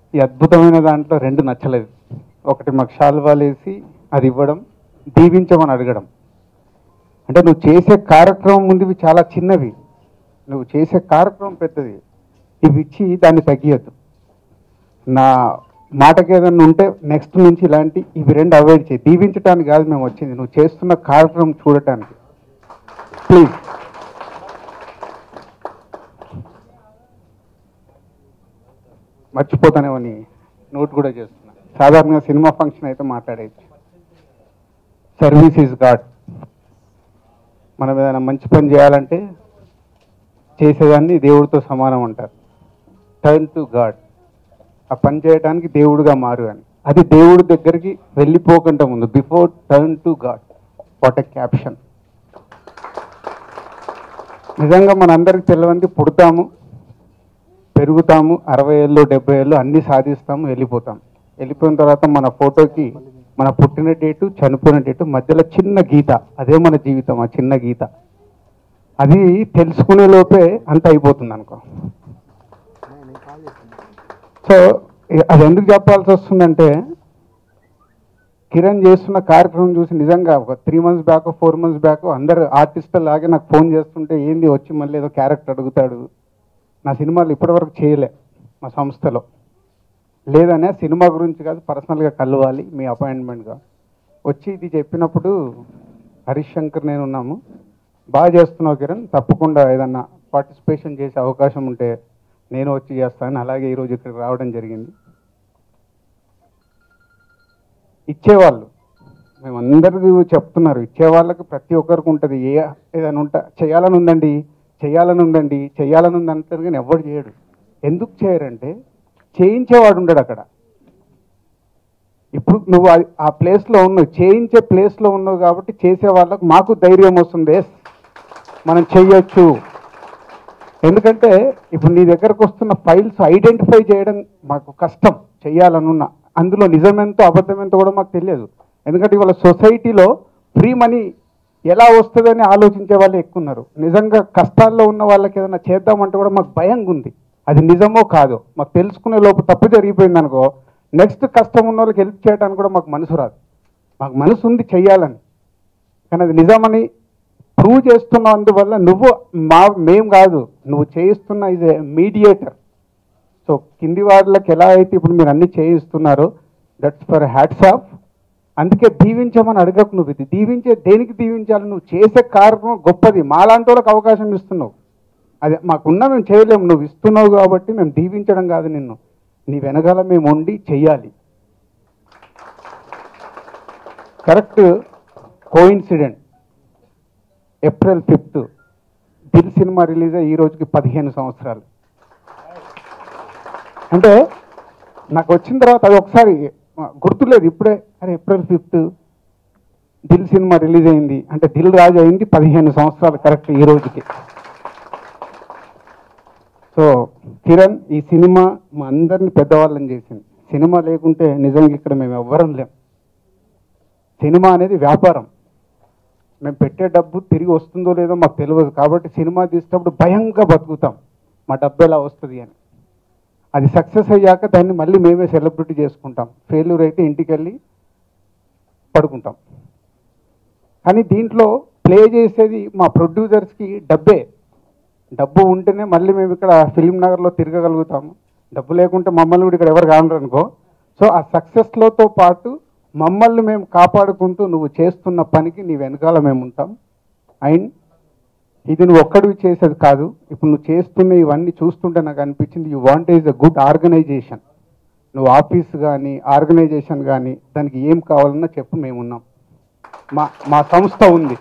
ఈ అద్భుతమైన దాంట్లో రెండు నచ్చలేదు ఒకటి మాకు శాల్వాలు వేసి అది ఇవ్వడం దీవించమని అడగడం అంటే నువ్వు చేసే కార్యక్రమం ముందు ఇవి చాలా చిన్నవి నువ్వు చేసే కార్యక్రమం పెద్దది ఇవి ఇచ్చి దాన్ని తగ్గియద్దు నా మాటకి ఏదన్నా ఉంటే నెక్స్ట్ నుంచి ఇలాంటి ఇవి రెండు అవాయిడ్ చేయి దీవించడానికి కాదు మేము వచ్చింది నువ్వు చేస్తున్న కార్యక్రమం చూడటానికి ప్లీజ్ మర్చిపోతానేమని నోట్ కూడా చేస్తున్నా సాధారణంగా సినిమా ఫంక్షన్ అయితే మాట్లాడేది సర్వీస్ ఈజ్ గాడ్ మనం ఏదైనా మంచి పని చేయాలంటే చేసేదాన్ని దేవుడితో సమానం అంటారు టర్న్ టు గాడ్ ఆ పని చేయడానికి దేవుడుగా మారు అని అది దేవుడి దగ్గరికి వెళ్ళిపోకుండా ముందు before turn to God what a caption నిజంగా మనందరికి తెలియంది పుడతాము పెరుగుతాము అరవై ఏళ్ళు డెబ్బై ఏళ్ళు అన్ని సాధిస్తాము వెళ్ళిపోతాం వెళ్ళిపోయిన తర్వాత మన ఫోటోకి మన పుట్టిన డేటు చనిపోయిన డేటు మధ్యలో చిన్న గీత అదే మన జీవితం ఆ చిన్న గీత అది తెలుసుకునే లోపే అంత అయిపోతుంది అనుకో సో ఇ- అది ఎందుకు చెప్పాల్సి వస్తుందంటే కిరణ్ చేస్తున్న కార్యక్రమం చూసి నిజంగా ఒక three months back four months back అందరు ఆర్టిస్టులు లాగే నాకు ఫోన్ చేస్తుంటే ఏంది వచ్చి మళ్ళీ ఏదో క్యారెక్టర్ అడుగుతాడు నా సినిమాలు ఇప్పటివరకు చేయలే మా సంస్థలో లేదనే సినిమా గురించి కాదు పర్సనల్గా కలవాలి మీ అపాయింట్మెంట్గా వచ్చి ఇది చెప్పినప్పుడు హరీష్ శంకర్ నేను ఉన్నాము బాగా చేస్తున్నావు కిరణ్ తప్పకుండా ఏదన్నా పార్టిసిపేషన్ చేసే అవకాశం ఉంటే నేను వచ్చి చేస్తాను అలాగే ఈరోజు ఇక్కడికి రావడం జరిగింది ఇచ్చేవాళ్ళు మేమందరికీ చెప్తున్నారు ఇచ్చే వాళ్ళకి ప్రతి ఒక్కరికి ఉంటుంది ఏ ఏదైనా ఉంటా చేయాలని ఉందండి చేయాలని ఉందండి చేయాలని ఉంది అంటారు కానీ ఎవరు చేయడు ఎందుకు చేయరంటే చేయించేవాడు ఉండడు అక్కడ ఇప్పుడు నువ్వు ఆ- ఆ ప్లేస్లో ఉన్నావు చేయించే ప్లేస్లో ఉన్నావు కాబట్టి చేసే వాళ్ళకు మాకు ధైర్యం వస్తుంది "ఎస్, మనం చెయ్యొచ్చు ఎందుకంటే ఇప్పుడు నీ దగ్గరకు వస్తున్న ఫైల్స్ ఐడెంటిఫై చేయడం మాకు కష్టం చెయ్యాలనున్న అందులో నిజమెంతో అబద్ధమెంతో కూడా మాకు తెలియదు ఎందుకంటే ఇవాళ సొసైటీలో ఫ్రీ మనీ ఎలా వస్తుందని ఆలోచించే వాళ్ళు ఎక్కువ ఉన్నారు నిజంగా కష్టాల్లో ఉన్న వాళ్ళకి ఏదైనా చేద్దామంటే కూడా మాకు భయంగా ఉంది అది నిజమో కాదో మాకు తెలుసుకునే లోపు తప్పు జరిగిపోయింది అనుకో నెక్స్ట్ కష్టం ఉన్న వాళ్ళకి హెల్ప్ చేయడానికి కూడా మాకు మనసు రాదు మాకు మనసు ఉంది చెయ్యాలని కానీ అది నిజమని ప్రూవ్ చేస్తున్నావు అందువల్ల నువ్వు మా మేం కాదు నువ్వు చేయిస్తున్న ఇది మీడియేటర్ సో కింది వాళ్ళకి ఎలా అయితే ఇప్పుడు మీరు అన్ని చేయిస్తున్నారో దట్స్ ఫర్ హ్యాట్స్ ఆఫ్ అందుకే దీవించమని అడగకు నువ్వు ఇది దీవించే దేనికి దీవించాలి నువ్వు చేసే కార్యక్రమం గొప్పది మాలాంటి వాళ్ళకి అవకాశం ఇస్తున్నావు అదే మాకున్నా మేము చేయలేము నువ్వు ఇస్తున్నావు కాబట్టి మేము దీవించడం కాదు నిన్ను నీ వెనకాల మేము ఉండి చెయ్యాలి correct coincident April fifth Dil cinema release అయ్యి ఈ రోజుకి పదిహేను సంవత్సరాలు అంటే నాకు వచ్చిన తర్వాత అది ఒకసారి ఆ, గుర్తులేదు ఇప్పుడే అరే April fifth Dil cinema release అయింది అంటే దిల్ రాజు అయింది పదిహేను సంవత్సరాలు కరెక్ట్ ఈ రోజుకి సో కిరణ్ ఈ సినిమా మా అందరిని పెద్దవాళ్ళని చేసింది సినిమా లేకుంటే నిజంగా ఇక్కడ మేము ఎవ్వరం లేం సినిమా అనేది వ్యాపారం మేము పెట్టే డబ్బు తిరిగి వస్తుందో లేదో మాకు తెలియదు కాబట్టి సినిమా తీసేటప్పుడు భయంగా బతుకుతాం మా డబ్బు ఎలా వస్తుంది అని అది సక్సెస్ అయ్యాక దాన్ని మళ్ళీ మేమే సెలబ్రిటీ చేసుకుంటాం ఫెయిల్యూర్ అయితే ఇంటికి వెళ్ళి పడుకుంటాం కానీ దీంట్లో ప్లే చేసేది మా ప్రొడ్యూసర్స్కి డబ్బే డబ్బు ఉంటేనే మళ్ళీ మేము ఇక్కడ ఫిలిం నగర్లో తిరగగలుగుతాము డబ్బు లేకుంటే మమ్మల్ని కూడా ఇక్కడ ఎవరు కానరు అనుకో సో ఆ సక్సెస్లోతో పాటు మమ్మల్ని మేము కాపాడుకుంటూ నువ్వు చేస్తున్న పనికి నీ వెనకాల మేము ఉంటాం అండ్ ఇది నువ్వు ఒక్కడివి చేసేది కాదు ఇప్పుడు నువ్వు చేస్తున్న ఇవన్నీ చూస్తుంటే నాకు అనిపించింది you want is a good organisation నువ్వు ఆఫీస్ కానీ ఆర్గనైజేషన్ కానీ దానికి ఏం కావాలన్నా చెప్పు మేమున్నాం మా మా సంస్థ ఉంది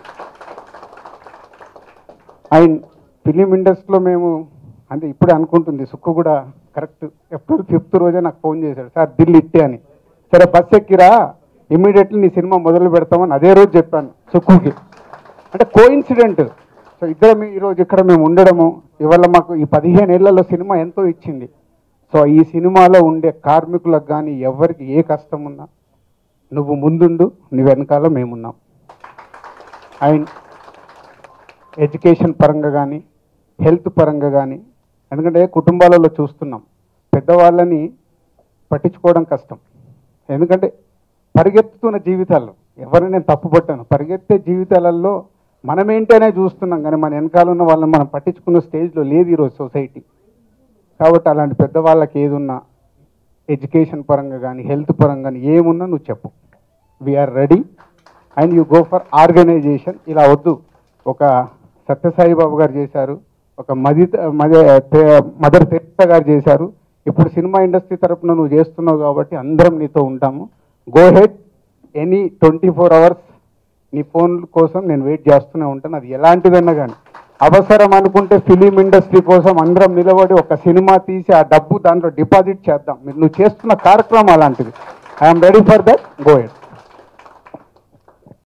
అండ్ ఫిలిం ఇండస్ట్రీలో మేము అంటే ఇప్పుడే అనుకుంటుంది సుక్కు కూడా కరెక్ట్ ఏప్రిల్ ఫిఫ్త్ రోజే నాకు ఫోన్ చేశాడు సార్ దిల్ ఇట్టే అని సరే బస్ ఎక్కిరా ఇమ్మీడియట్లీ నీ సినిమా మొదలు పెడతామని అదే రోజు చెప్పాను సుక్కుకి అంటే కోఇన్సిడెంట్ సో ఇద్దరం ఈరోజు ఇక్కడ మేము ఉండడము ఇవాళ మాకు ఈ పదిహేను ఏళ్లలో సినిమా ఎంతో ఇచ్చింది సో ఈ సినిమాలో ఉండే కార్మికులకు కానీ ఎవరికి ఏ కష్టం ఉన్నా నువ్వు ముందుండు నీ వెనకాల మేమున్నాం అండ్ ఎడ్యుకేషన్ పరంగా కానీ హెల్త్ పరంగా కానీ ఎందుకంటే కుటుంబాలలో చూస్తున్నాం పెద్దవాళ్ళని పట్టించుకోవడం కష్టం ఎందుకంటే పరిగెత్తుతున్న జీవితాల్లో ఎవరిని నేను తప్పుపట్టాను పరిగెత్తే జీవితాలలో మనమేంటనే చూస్తున్నాం కానీ మన వెనకాల ఉన్న వాళ్ళని మనం పట్టించుకున్న స్టేజ్లో లేదు ఈరోజు సొసైటీ కాబట్టి అలాంటి పెద్దవాళ్ళకి ఏది ఉన్నా ఎడ్యుకేషన్ పరంగా కానీ హెల్త్ పరంగా కానీ ఏమున్నా నువ్వు చెప్పు we are ready and you go for organization ఇలా వద్దు ఒక సత్యసాయి బాబు గారు చేశారు ఒక మది మదర్ తెరిసా గారు చేశారు ఇప్పుడు సినిమా ఇండస్ట్రీ తరపున నువ్వు చేస్తున్నావు కాబట్టి అందరం నీతో ఉంటాము go ahead any twenty four hours నీ ఫోన్ కోసం నేను వెయిట్ చేస్తూనే ఉంటాను అది ఎలాంటిదన్నా కానీ అవసరం అనుకుంటే ఫిలిం ఇండస్ట్రీ కోసం అందరం నిలబడి ఒక సినిమా తీసి ఆ డబ్బు దాంట్లో డిపాజిట్ చేద్దాం మీరు నువ్వు చేస్తున్న కార్యక్రమం అలాంటిది I'm ready for that go head